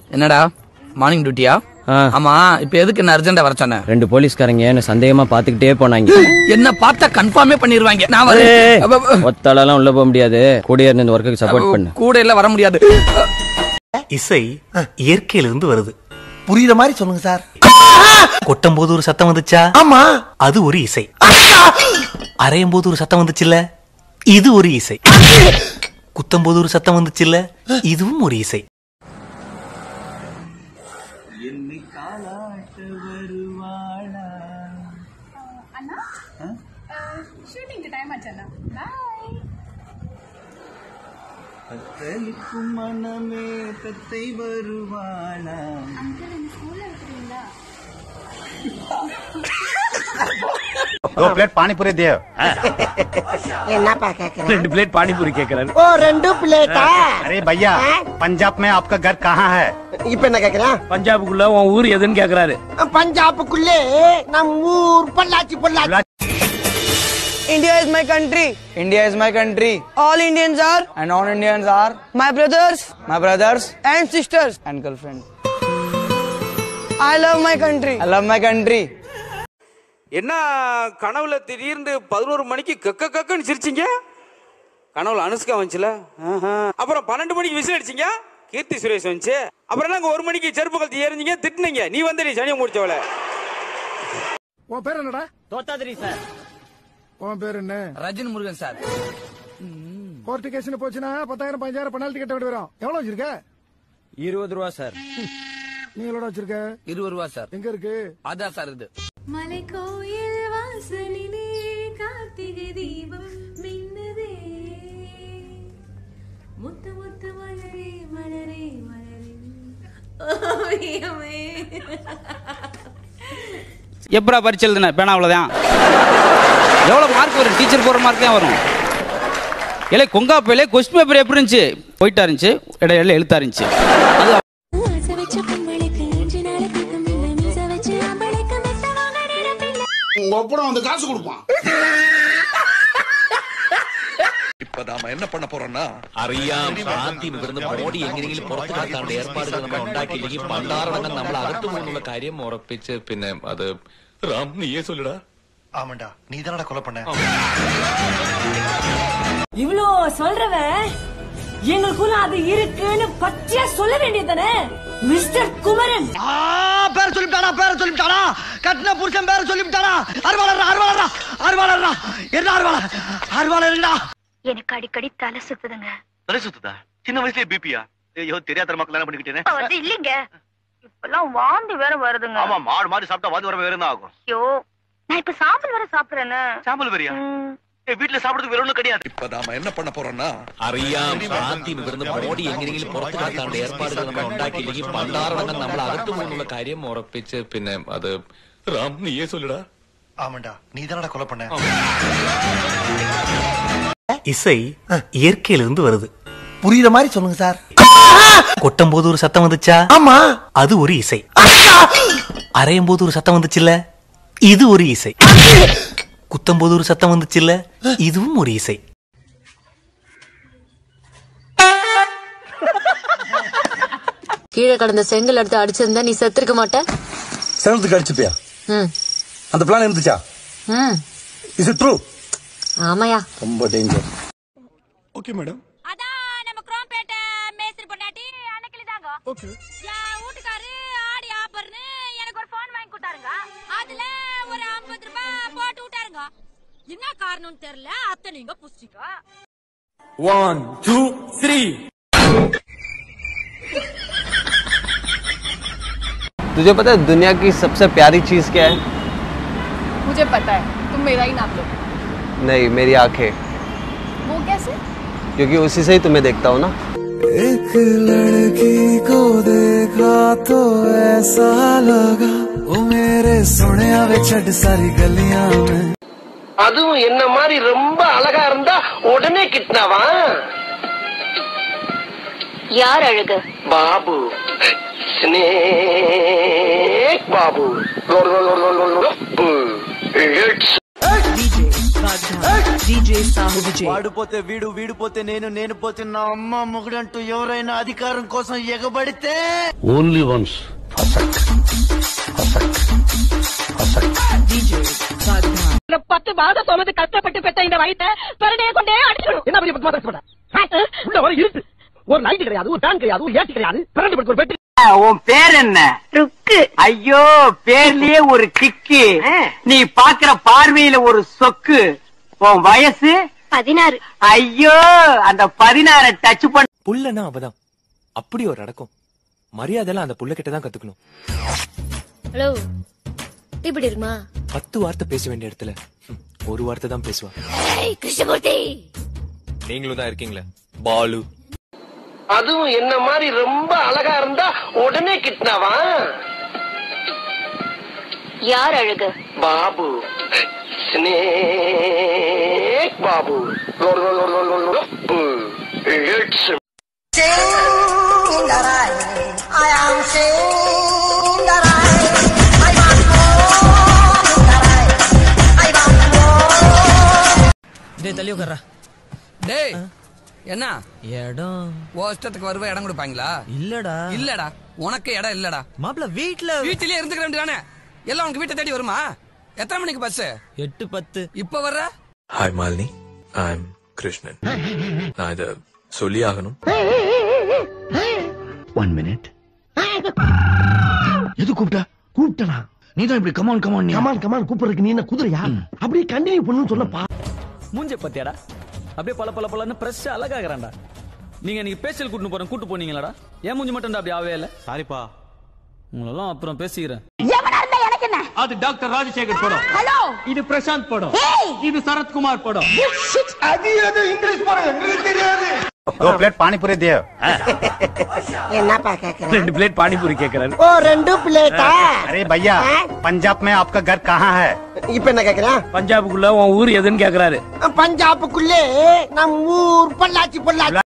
என்னடா மார்னிங் டியூட்டியா ஆ. ஆமா இப்ப எதுக்கு என்ன அர்ஜென்டா வர சொன்ன ரெண்டு போலீஸ்காரங்க என்ன சந்தேகமா பாத்துக்கிட்டே போனாங்க என்ன பார்த்தா கன்ஃபார்மே பண்ணிருவாங்க நான் வரேன் ஏய், அப்ப- அப்ப- ஒத்தாளெல்லாம் உள்ள போக முடியாது கூட இருந்து இந்த ஒர்க்குக்கு சப்போர்ட் பண்ணு கூட எல்லாம் வர முடியாது இசை இயற்கையிலிருந்து வருது புரியுற மாதிரி சொல்லுங்க சார் கொட்டும் போது ஒரு சத்தம் வந்துச்சா ஆமா அது ஒரு இசை அரையும் போது ஒரு சத்தம் வந்துச்சுல்ல இது ஒரு இசை குத்தும் போது ஒரு சத்தம் வந்துச்சுல்ல இதுவும் ஒரு இசை ஷூட்டிங்க்கு டைம் ஆச்சண்ணா பாய் அங்கிள் இந்த ஸ்கூல்ல இருக்கிறீங்களா दो प्लेट पानी पूरी दे என்னப்பா கேக்குறேன் ரெண்டு பிளேட் பானிபூரி கேக்குறாரு ஓ ரெண்டு பிளேட்டா अरे भैया पंजाब में आपका घर कहाँ है இப்ப என்ன கேக்குறேன் பஞ்சாபுக்குள்ள உன் ஊர் எதுன்னு கேக்குறாரு பஞ்சாபுக்குள்ளே நம் ஊர் Pollachi Pollachi India is my country. India is my country All Indians are and non Indians are my brothers my brothers and sisters. and girlfriend. I love my country. I love my country. என்ன கனவுல திடீர்னு பதினோரு மணிக்கு கக்க கக்கன்னு சிரிச்சீங்க கனவுல அனுஷ்கா வந்துச்சுல ஆஹா. அப்புறம் பன்னெண்டு மணிக்கு விசில் அடிச்சீங்க கீர்த்தி சுரேஷ் வந்துச்சு அப்புறம் நாங்க ஒரு மணிக்கு செருப்பு கழுத்து ஏறிஞ்சீங்க திட்டுனீங்க நீ வந்து நீ சனியை முடிச்சவள உன் பேர் என்னடா தோத்தாதிரி சார் உன் பேர் என்ன ரஜினி முருகன் சார் கோர்ட்டு கேஸ்னு போச்சுன்னா பத்தாயிரம் பதினஞ்சாயிரம் பெனால்ட்டி கட்ட வேண்டி வரும் எவ்வளவு வச்சிருக்க இருபது ரூபா சார் நீ எவ்வளவு வச்சிருக்க இருபது ரூபா சார் எங்க இருக்கு அதான் சார் இது மலை கோயில் வாசலிலே கார்த்திகை தீபம் மின்னதே முத்து முத்து மலரே மலரே மலரே ஓவியமே எப்படா பரிச்சு எழுதுன பேனா அவ்வளவுதான் எவ்வளவு மார்க் வரும் டீச்சர் போற மார்க் தான் வரும் இல்லை கொங்கா போயிலே கொஸ்டின் பேப்பர் எப்படி இருந்துச்சு போயிட்டா இருந்துச்சு இடையில எழுத்தா இருந்துச்சு அது ஆசை வச்ச பொம்பளைக்கு அஞ்சு நாள் தூக்கம் இல்லை மீச வச்ச ஆம்பளைக்கு மெத்த வாங்க நினைப்பில்லை உங்க ஒப்படம் வந்து காசு கொடுப்பான் இப்ப நாம என்ன பண்ண போறோம்னா അറിയാം ആദ്യം ഇവിടുന്ന് ബോഡി എങ്ങനെയെങ്കിലും പുറത്തു കടത്താനുള്ള ഏർപ്പാടുകൾ നമ്മൾ ഉണ്ടാക്കിയില്ലെങ്കിൽ പണ്ടാറടങ്ങാൻ നമ്മൾ അകത്തു പോകുന്നുള്ള കാര്യം ഉറപ്പിച്ച് പിന്നെ അത് റാം നീയേ சொல்லுடா ஆமாண்டா நீ தானடா கொலை பண்ண இவ்ளோ சொல்றவன் எங்களுக்குள்ள அது இருக்குன்னு பச்சையா சொல்ல வேண்டியதானே மிஸ்டர் குமரன் பேர சொல்லிட்டானா பேர சொல்லிட்டானா கட்டின புருஷன் பேர சொல்லிட்டானா அருவாளர்ரா அருவாளர்ரா அருவாளர்ரா என்ன அருவாளர் அருவாளர்டா எனக்கு அடிக்கடி தலை சுத்துதுங்க தலை சுத்துதா சின்ன வயசுலயே பிபியா ஐயோ தெரியாத மக்கள் கல்யாணம் பண்ணிக்கிட்டேனே அது இல்லைங்க இப்பெல்லாம் வாந்தி வேற வருதுங்க ஆமா மாடு மாடு சாப்பிட்டா வாதி வர வேற என்ன ஆகும் ஐயோ நான் இப்ப சாம்பல் வேற சாப்பிடுறேன்னு சாம்பல் வரியா வீட்டுல சாப்பிடுறதுக்கு வேற ஒண்ணும் கிடையாது இப்ப நாம என்ன பண்ண போறோம்னா അറിയാം ആദ്യം ഇവിടുന്ന് ബോഡി എങ്ങനെയെങ്കിലും പുറത്തു കടത്താനുള്ള ഏർപ്പാടുകൾ നമ്മൾ ഉണ്ടാക്കിയില്ലെങ്കിൽ പണ്ടാറടങ്ങാൻ നമ്മൾ അകത്തു പോകുന്നുള്ള കാര്യം ഉറപ്പിച്ച് പിന്നെ അത് റാം നീയേ சொல்லுடா ஆமாண்டா நீ தானடா கொலை பண்ண இசை இயற்கையிலிருந்து வருது புரியுற மாதிரி சொல்லுங்க சார் கொட்டும் போது ஒரு சத்தம் வந்துச்சா ஆமா அது ஒரு இசை அரையும் போது ஒரு சத்தம் வந்துச்சுல்ல இது ஒரு இசை குத்தும் போது ஒரு சத்தம் வந்துச்சுல்ல இதுவும் ஒரு இசை கீழே கடந்த செங்கல் எடுத்து அடிச்சிருந்தா நீ செத்துருக்க மாட்ட செவன்த்துக்கு அடிச்சுப்பியா ம் அந்த பிளான் இருந்துச்சா ம் இஸ் இட் ட்ரூ ஆமாயா ரொம்ப டேஞ்சர் ஓகே மேடம் அதான் நம்ம குரோம்பேட்டை மேஸ்திரி பொண்டாட்டி அன்னைக்கு தாங்க என் வீட்டுக்காரு ஆடி ஆப்பர்னு எனக்கு ஒரு போன் வாங்கி கொடுத்தாருங்க அதுல ஒரு ஐம்பது ரூபாய் போட்டு விட்டாருங்க என்ன காரணம்னு தெரியல அத்தை நீங்க புடிச்சிக்கோ ஒன் டூ த்ரீ तुझे पता है दुनिया की सबसे प्यारी चीज क्या है मुझे पता है तुम मेरा ही नाम लो नहीं मेरी आंखें वो कैसे क्योंकि उसी से ही तुम्हें देखता हूँ ना एक लड़की को देखा तो ऐसा लगा वो मेरे सोने वे छड़ सारी गलियां में அதுவும் என்ன மாதிரி ரொம்ப அழகா இருந்தா உடனே கிட்னாவா யார் Azhagu Babu snake Babu It's DJ Sahu Vijay. వాడు పోతే వీడు వీడు పోతే నేను నేను పోతే నా అమ్మ మొగుడంటూ ఎవరైనా అధికారం కోసం ఎగబడితే ఓన్లీ వన్స్ DJ Sadhan. பத்து மாதம் சுமந்து கஷ்டப்பட்டு பெற்ற இந்த வயிற்ற பிறனே கொண்டே அடிச்சிடும் என்ன பெரிய பத்து மாதம் உள்ள வர இருக்கு ஒரு லைட் கிடையாது ஒரு ஃபேன் கிடையாது ஒரு ஏசி கிடையாது பிறண்டு படுக்க ஒரு பெட் உன் பேர் என்ன ருக்கு ஐயோ பேர்லயே ஒரு கிக்கு நீ பாக்குற பார்வையில ஒரு சொக்கு உன் வயசு பதினாறு ஐயோ அந்த பதினாற டச் பண்ண புள்ளனா அவதான் அப்படி ஒரு அடக்கம் மரியாதைலாம் அந்த புள்ள கிட்ட தான் கத்துக்கணும் ஹலோ இப்படி இருக்குமா பத்து வார்த்தை பேச வேண்டிய இடத்துல ம், ஒரு வார்த்தை தான் பேசுவா ஏய் கிருஷ்ணமூர்த்தி நீங்களும் தான் இருக்கீங்களே பாலு அதுவும் என்ன மாதிரி ரொம்ப அழகா இருந்தா உடனே கிட்னாவா யார் Azhagu Babu snake Babu lol lol lol lol lol lol. ம். It's I am டேய் தள்ளி உட்கார்றா டேய் என்ன இடம் ஓஷ்டத்துக்கு வருவ இடம் கொடுப்பாங்களா இல்லடா இல்லடா உனக்கு இடம் இல்லடா மாப்பிள வீட்ல வீட்டிலேயே இருந்துக்க வேண்டியதானே எல்லாம் உனக்கு வீட்டை தேடி வருமா எத்தனை மணிக்கு பஸ் எட்டு பத்து இப்ப வர்ற hi Malini I am Krishnan நான் இத சொல்லி ஆகணும் ஒன் மினிட் எது கூப்பிட்ட கூப்பிட்டனா நீ தான் இப்படி கமான் கமான் கமான் கமான் கூப்பிடுறதுக்கு நீ என்ன குதிரையா அப்படியே கண்டினியூ பண்ணுன்னு சொல்லப்பா மூஞ்ச பத்தியாடா அப்படியே பல பல பலன்னு பிரஷ் அழகாகிறான்டா நீங்க நீங்க பேசல் கூட்டு போறேன் கூட்டு போனீங்களாடா ஏன் மூஞ்சி மட்டும் அப்படி ஆவே இல்ல சாரிப்பா உங்களெல்லாம் அப்புறம் பேசிக்கிறேன் அது டாக்டர் ராஜசேகர் படம் ஹலோ இது பிரசாந்த் படம் இது சரத்குமார் படம் அது அது இங்கிலீஷ் படம் எங்களுக்கு தெரியாது दो प्लेट पानी पूरी दिए என்னப்பா கேக்குற ரெண்டு பிளேட் பானிபூரி கேக்குறாரு ஓ ரெண்டு பிளேட்டா अरे भैया पंजाब में आपका घर कहाँ है இப்ப என்ன கேக்குறேன் பஞ்சாபுக்குள்ள உன் ஊர் எதுன்னு கேக்குறாரு பஞ்சாபுக்குள்ளே நம் ஊர் பொள்ளாச்சி பொள்ளாச்சி